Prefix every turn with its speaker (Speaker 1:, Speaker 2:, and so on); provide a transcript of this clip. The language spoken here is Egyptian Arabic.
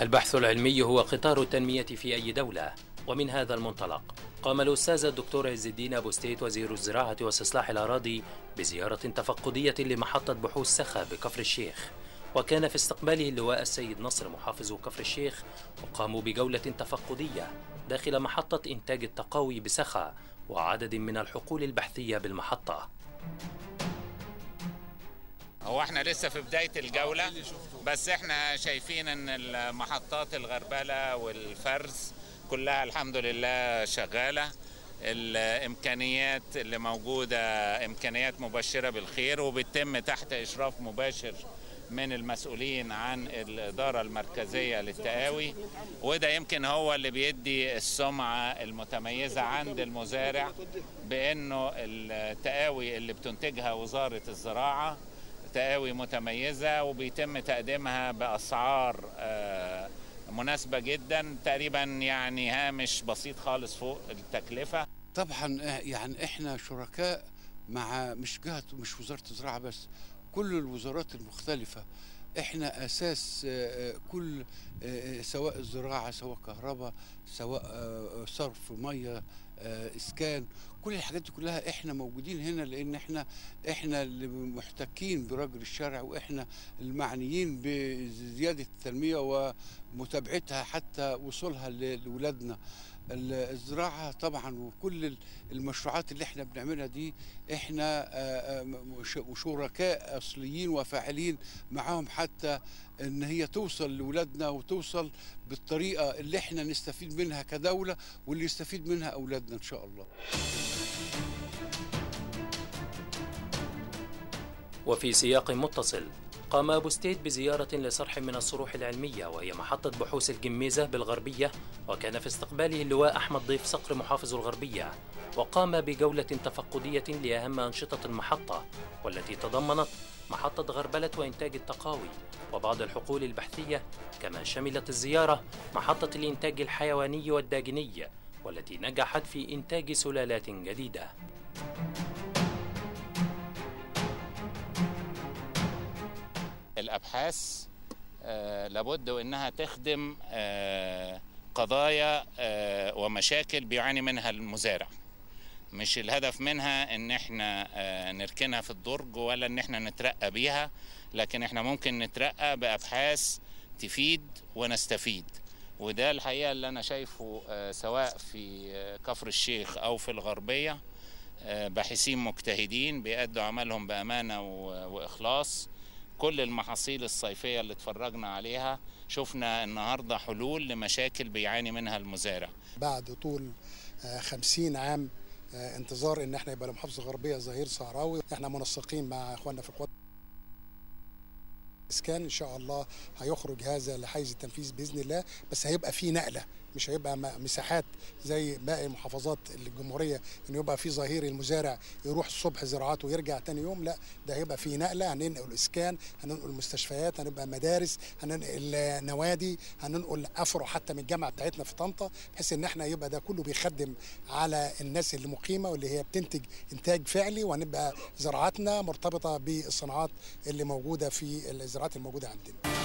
Speaker 1: البحث العلمي هو قطار التنمية في أي دولة ومن هذا المنطلق قام الأستاذ الدكتور عز الدين أبو ستيت وزير الزراعة واستصلاح الأراضي بزيارة تفقدية لمحطة بحوث سخا بكفر الشيخ وكان في استقباله اللواء السيد نصر محافظ كفر الشيخ وقاموا بجولة تفقدية داخل محطة إنتاج التقاوي بسخا وعدد من الحقول البحثية بالمحطة
Speaker 2: هو احنا لسه في بداية الجولة بس احنا شايفين ان المحطات الغربلة والفرز كلها الحمد لله شغالة الامكانيات اللي موجودة امكانيات مبشرة بالخير وبتتم تحت اشراف مباشر من المسؤولين عن الإدارة المركزية للتقاوي وده يمكن هو اللي بيدي السمعة المتميزة عند المزارع بأنه التقاوي اللي بتنتجها وزارة الزراعة تقاوي متميزة وبيتم تقديمها بأسعار مناسبة جدا تقريبا يعني هامش بسيط خالص فوق التكلفة
Speaker 3: طبعا يعني احنا شركاء مع مش جهة مش وزارة الزراعة بس كل الوزارات المختلفة احنا اساس كل سواء الزراعة سواء كهرباء سواء صرف مية اسكان كل الحاجات دي كلها احنا موجودين هنا لان احنا احنا اللي محتكين برجل الشارع واحنا المعنيين بزياده التنميه ومتابعتها حتى وصولها لاولادنا الزراعه طبعا وكل المشروعات اللي احنا بنعملها دي احنا شركاء اصليين وفاعلين معاهم حتى ان هي توصل لاولادنا وتوصل بالطريقه اللي احنا نستفيد منها كدوله واللي يستفيد منها اولادنا ان شاء الله.
Speaker 1: وفي سياق متصل قام أبو ستيت بزيارة لصرح من الصروح العلمية وهي محطة بحوث الجميزة بالغربية وكان في استقباله اللواء أحمد ضيف صقر محافظ الغربية وقام بجولة تفقدية لأهم أنشطة المحطة والتي تضمنت محطة غربلة وإنتاج التقاوي وبعض الحقول البحثية كما شملت الزيارة محطة الإنتاج الحيواني والداجني والتي نجحت في إنتاج سلالات جديدة
Speaker 2: الابحاث آه لابد وانها تخدم آه قضايا آه ومشاكل بيعاني منها المزارع مش الهدف منها ان احنا آه نركنها في الدرج ولا ان احنا نترقى بيها لكن احنا ممكن نترقى بابحاث تفيد ونستفيد وده الحقيقه اللي انا شايفه آه سواء في آه كفر الشيخ او في الغربيه آه باحثين مجتهدين بيأدوا عملهم بامانه واخلاص كل المحاصيل الصيفية اللي اتفرجنا عليها شفنا النهاردة حلول لمشاكل بيعاني منها المزارع
Speaker 4: بعد طول خمسين عام انتظار ان احنا يبقى المحافظة الغربية ظهير صحراوي احنا منسقين مع اخواننا في القوات الاسكان ان شاء الله هيخرج هذا لحيز التنفيذ باذن الله بس هيبقى في نقله مش هيبقى مساحات زي باقي محافظات الجمهوريه ان يبقى في ظهير المزارع يروح الصبح زراعته ويرجع تاني يوم لا ده هيبقى في نقله هننقل اسكان هننقل مستشفيات هنبقى مدارس هننقل نوادي هننقل افرع حتى من الجامعه بتاعتنا في طنطا بحيث ان احنا يبقى ده كله بيخدم على الناس اللي مقيمه واللي هي بتنتج انتاج فعلي وهنبقى زراعتنا مرتبطه بالصناعات اللي موجوده في الزراعات الموجوده عندنا